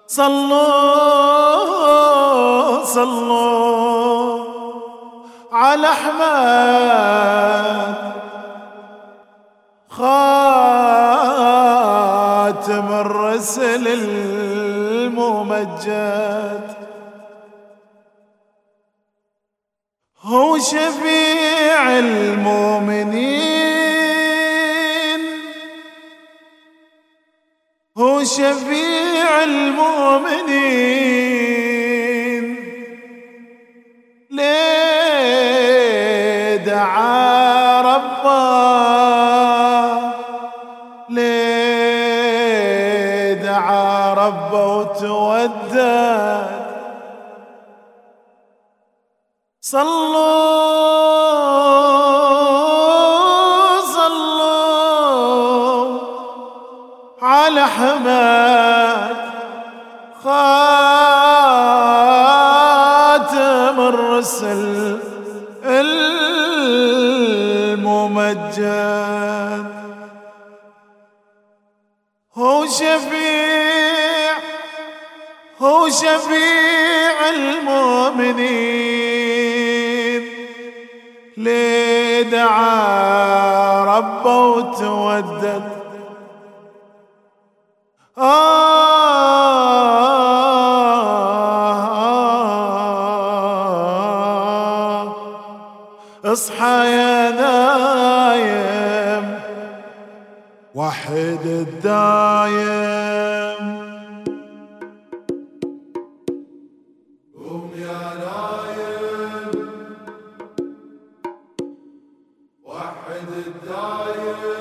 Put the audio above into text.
صلوا صلوا على احمد خاتم الرسل الممجد هو شفيع المؤمنين هو شفيع المؤمنين ليه دعا ربه ليه دعا ربه وتودد صلوا صلوا على حماد خاتم الرسل الممجد هو شفيع هو شفيع المؤمنين ليه دعا ربه وتودد آه اصحى يا نايم وحد الدايم قوم يا نايم وحد الدايم